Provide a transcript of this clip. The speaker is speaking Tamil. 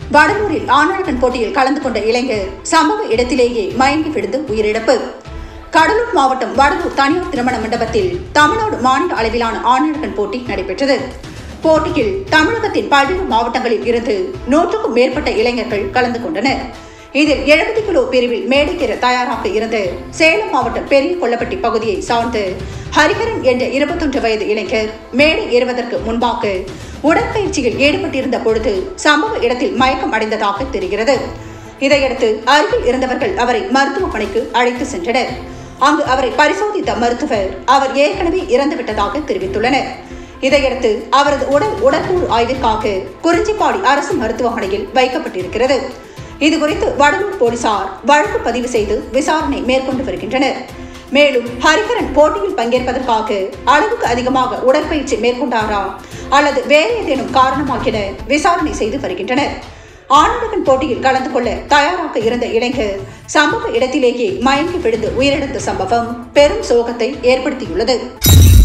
வடலூரில் ஆணழகன் போட்டியில் கலந்து கொண்ட இளைஞர் சம்பவ இடத்திலேயே மயங்கி விழுந்து உயிரிழப்பு கடலூர் மாவட்டம் வடலூர் தனியார் திருமண மண்டபத்தில் தமிழ்நாடு மாநில அளவிலான ஆணழகன் போட்டி நடைபெற்றது போட்டியில் தமிழகத்தின் பல்வேறு மாவட்டங்களில் இருந்து நூற்றுக்கும் மேற்பட்ட இளைஞர்கள் கலந்து கொண்டனர் இதில் எழுபது கிலோ பிரிவில் மேடைக்கேற தயாராக இருந்த சேலம் மாவட்டம் பெரிய கொல்லப்பட்டி பகுதியை சார்ந்து ஹரிஹரன் என்ற இருபத்தொன்று வயது இளைஞர் மேடை ஏறுவதற்கு முன்பாக உடற்பயிற்சியில் ஈடுபட்டிருந்த பொழுது சம்பவ இடத்தில் மயக்கம் அடைந்ததாக தெரிகிறது இதையடுத்து அருகில் இருந்தவர்கள் அவரை மருத்துவமனைக்கு அழைத்து சென்றனர் அங்கு அவரை பரிசோதித்த மருத்துவர் அவர் ஏற்கனவே இறந்துவிட்டதாக தெரிவித்துள்ளனர் இதையடுத்து அவரது உடல் உடற்கூறு ஆய்விற்காக குறிஞ்சிப்பாடி அரசு மருத்துவமனையில் வைக்கப்பட்டிருக்கிறது இதுகுறித்து வடலூர் போலீசார் வழக்கு பதிவு செய்து விசாரணை மேற்கொண்டு வருகின்றனர் மேலும் ஹரிஹரன் போட்டியில் பங்கேற்பதற்காக அளவுக்கு அதிகமாக உடற்பயிற்சி மேற்கொண்டாரா அல்லது வேறு ஏதேனும் காரணமாக என விசாரணை செய்து வருகின்றனர் ஆண்களுடன் போட்டியில் கலந்து கொள்ள தயாராக இருந்த இளைஞர் சம்பவ இடத்திலேயே மயங்கி விழுந்து உயிரிழந்த சம்பவம் பெரும் சோகத்தை ஏற்படுத்தியுள்ளது